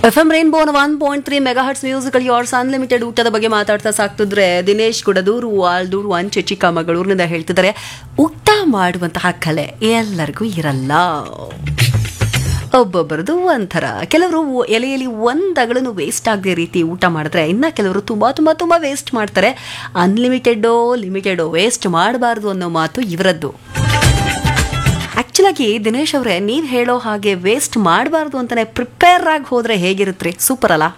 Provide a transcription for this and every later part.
F M rainbow one point three mega hertz musical yours unlimited ಊಟದ ಬಗ್ಗೆ ಮಾತಾಡ್ತಾ ಸಾಕ್ತಿದ್ರೆ Dinesh ಗುಡದೂರು ವಾಲ್ದೂರು one ಚಿಚಿಕ ಮಗಳೂರಿನಿಂದ ಹೇಳ್ತಿದ್ದಾರೆ ಊಟ ಮಾಡುವಂತಹ ಕಲೆ ಎಲ್ಲರಿಗೂ ಇರಲ್ಲ ಒಬ್ಬೊಬ್ಬರದು ಒಂಥರ ಕೆಲವರು ಎಲೆಯಲ್ಲಿ ಒಂದು ಅಗಳನ್ನು ವೇಸ್ಟ್ ಆಗದೆ ರೀತಿ ಊಟ ಮಾಡಿದ್ರೆ ಇನ್ನು ಕೆಲವರು ತುಂಬ ತುಂಬ ತುಂಬ ವೇಸ್ಟ್ ಮಾಡ್ತಾರೆ ಅನ್ಲಿಮಿಟೆಡೋ ಲಿಮಿಟೆಡೋ ವೇಸ್ಟ್ ಮಾಡಬಾರ್ದು ಅನ್ನೋ ಮಾತು ಇವರದ್ದು ಆಕ್ಚುಲಾಗಿ ದಿನೇಶ್ ಅವರೇ ನೀವು ಹೇಳೋ ಹಾಗೆ ವೇಸ್ಟ್ ಮಾಡಬಾರ್ದು ಅಂತಾನೆ ಪ್ರಿಪೇರ್ ಆಗಿ ಹೋದ್ರೆ ಹೇಗಿರುತ್ತೆ ಸೂಪರ್ ಅಲ್ಲ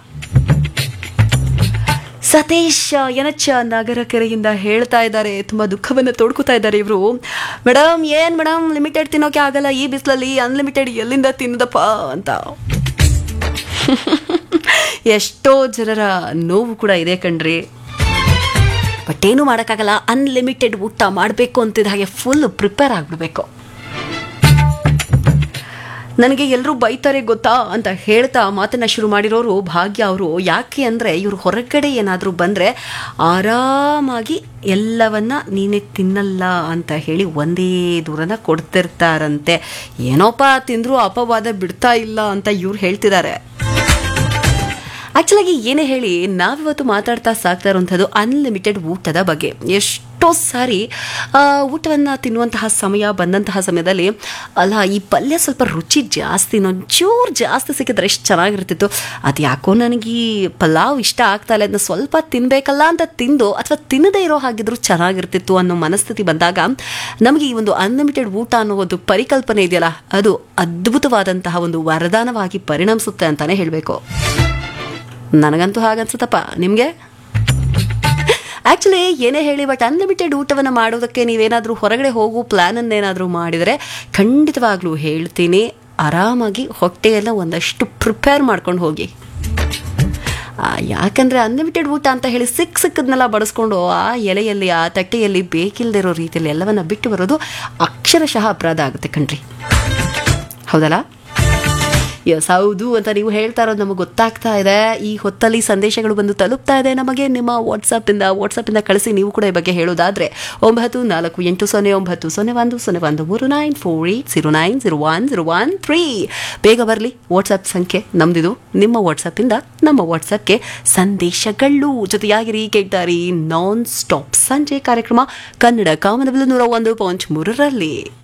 ಸತೀಶ್ ಯನಚ್ಚ ನಗರ ಕೆರೆಯಿಂದ ಹೇಳ್ತಾ ಇದ್ದಾರೆ ತುಂಬಾ ದುಃಖವನ್ನು ತೋಡ್ಕೊತಾ ಇದ್ದಾರೆ ಇವರು ಮೇಡಮ್ ಏನ್ ಮೇಡಮ್ ಲಿಮಿಟೆಡ್ ತಿನ್ನೋಕೆ ಆಗಲ್ಲ ಈ ಬಿಸಿಲಲ್ಲಿ ಅನ್ಲಿಮಿಟೆಡ್ ಎಲ್ಲಿಂದ ತಿನ್ನದಪ್ಪ ಅಂತ ಎಷ್ಟೋ ಜನರ ನೋವು ಕೂಡ ಇದೆ ಕಣ್ರಿ ಬಟ್ ಏನು ಮಾಡೋಕ್ಕಾಗಲ್ಲ ಅನ್ಲಿಮಿಟೆಡ್ ಊಟ ಮಾಡಬೇಕು ಅಂತಿದ್ದ ಹಾಗೆ ಫುಲ್ ಪ್ರಿಪೇರ್ ಆಗಿಬಿಡ್ಬೇಕು ನನಗೆ ಎಲ್ಲರೂ ಬೈತಾರೆ ಗೊತ್ತಾ ಅಂತ ಹೇಳ್ತಾ ಮಾತನ್ನ ಶುರು ಮಾಡಿರೋರು ಭಾಗ್ಯ ಅವರು ಯಾಕೆ ಅಂದರೆ ಇವರು ಹೊರಗಡೆ ಏನಾದರೂ ಬಂದರೆ ಆರಾಮಾಗಿ ಎಲ್ಲವನ್ನ ನೀನೇ ತಿನ್ನಲ್ಲ ಅಂತ ಹೇಳಿ ಒಂದೇ ದೂರನ ಕೊಡ್ತಿರ್ತಾರಂತೆ ಏನೋಪ್ಪ ತಿಂದರೂ ಅಪವಾದ ಬಿಡ್ತಾ ಇಲ್ಲ ಅಂತ ಇವ್ರು ಹೇಳ್ತಿದ್ದಾರೆ ಆಕ್ಚುಲಾಗಿ ಏನೇ ಹೇಳಿ ನಾವಿವತ್ತು ಮಾತಾಡ್ತಾ ಸಾಕ್ತಾ ಇರುವಂಥದ್ದು ಅನ್ಲಿಮಿಟೆಡ್ ಊಟದ ಬಗ್ಗೆ ಎಷ್ಟೋ ಸಾರಿ ಊಟವನ್ನು ತಿನ್ನುವಂತಹ ಸಮಯ ಬಂದಂತಹ ಸಮಯದಲ್ಲಿ ಅಲ್ಲ ಈ ಪಲ್ಯ ಸ್ವಲ್ಪ ರುಚಿ ಜಾಸ್ತಿ ಒಂಚೂರು ಜಾಸ್ತಿ ಸಿಕ್ಕಿದ್ರೆ ಎಷ್ಟು ಚೆನ್ನಾಗಿರ್ತಿತ್ತು ಅದು ಯಾಕೋ ನನಗೆ ಈ ಪಲಾವ್ ಇಷ್ಟ ಆಗ್ತಾ ಇಲ್ಲ ಅದನ್ನ ಸ್ವಲ್ಪ ತಿನ್ನಬೇಕಲ್ಲ ಅಂತ ತಿಂದು ಅಥವಾ ತಿನ್ನದೇ ಇರೋ ಹಾಗಿದ್ರು ಚೆನ್ನಾಗಿರ್ತಿತ್ತು ಅನ್ನೋ ಮನಸ್ಥಿತಿ ಬಂದಾಗ ನಮಗೆ ಈ ಒಂದು ಅನ್ಲಿಮಿಟೆಡ್ ಊಟ ಅನ್ನೋ ಒಂದು ಪರಿಕಲ್ಪನೆ ಇದೆಯಲ್ಲ ಅದು ಅದ್ಭುತವಾದಂತಹ ಒಂದು ವರದಾನವಾಗಿ ಪರಿಣಮಿಸುತ್ತೆ ಅಂತಾನೆ ಹೇಳಬೇಕು ನನಗಂತೂ ಹಾಗನ್ಸುತ್ತಪ್ಪ ನಿಮಗೆ ಆ್ಯಕ್ಚುಲಿ ಏನೇ ಹೇಳಿ ಬಟ್ ಅನ್ಲಿಮಿಟೆಡ್ ಊಟವನ್ನು ಮಾಡೋದಕ್ಕೆ ನೀವೇನಾದರೂ ಹೊರಗಡೆ ಹೋಗೋ ಪ್ಲ್ಯಾನನ್ನೇನಾದರೂ ಮಾಡಿದರೆ ಖಂಡಿತವಾಗ್ಲೂ ಹೇಳ್ತೀನಿ ಆರಾಮಾಗಿ ಹೊಟ್ಟೆಯೆಲ್ಲ ಒಂದಷ್ಟು ಪ್ರಿಪೇರ್ ಮಾಡ್ಕೊಂಡು ಹೋಗಿ ಆ, ಯಾಕಂದ್ರೆ ಅನ್ಲಿಮಿಟೆಡ್ ಊಟ ಅಂತ ಹೇಳಿ ಸಿಕ್ ಸಿಕ್ಕದ್ನೆಲ್ಲ ಬಡಿಸ್ಕೊಂಡು ಆ ಎಲೆಯಲ್ಲಿ ಆ ತಟ್ಟೆಯಲ್ಲಿ ಬೇಕಿಲ್ದಿರೋ ರೀತಿಯಲ್ಲಿ ಎಲ್ಲವನ್ನ ಬಿಟ್ಟು ಬರೋದು ಅಕ್ಷರಶಃ ಅಪರಾಧ ಆಗುತ್ತೆ ಕಣ್ರಿ ಹೌದಲ್ಲ ಎಸ್ ಹೌದು ಅಂತ ನೀವು ಹೇಳ್ತಾ ಇರೋದು ನಮಗೆ ಗೊತ್ತಾಗ್ತಾ ಇದೆ ಈ ಹೊತ್ತಲ್ಲಿ ಸಂದೇಶಗಳು ಬಂದು ತಲುಪ್ತಾ ಇದೆ ನಮಗೆ ನಿಮ್ಮ ವಾಟ್ಸಪ್ಪಿಂದ ವಾಟ್ಸಪ್ಪಿಂದ ಕಳಿಸಿ ನೀವು ಕೂಡ ಈ ಬಗ್ಗೆ ಹೇಳೋದಾದ್ರೆ ಒಂಬತ್ತು ನಾಲ್ಕು ಎಂಟು ಸೊನ್ನೆ ಒಂಬತ್ತು ಸೊನ್ನೆ ಒಂದು ಸೊನ್ನೆ ಒಂದು ಮೂರು nine four eight zero nine zero one zero one three ಬೇಗ ಬರಲಿ ವಾಟ್ಸಪ್ ಸಂಖ್ಯೆ ನಮ್ದಿದು ನಿಮ್ಮ ವಾಟ್ಸಪ್ಪಿಂದ ನಮ್ಮ ವಾಟ್ಸಪ್ಗೆ ಸಂದೇಶಗಳು ಜೊತೆಯಾಗಿರಿ ಕೇಳ್ತಾರಿ ನಾನ್ ಸ್ಟಾಪ್ ಸಂಜೆ ಕಾರ್ಯಕ್ರಮ ಕನ್ನಡ ಕಾಮನಬಿಲ್ಲು ನೂರ ಒಂದು ಪಾಯಿಂಟ್ ಮೂರರಲ್ಲಿ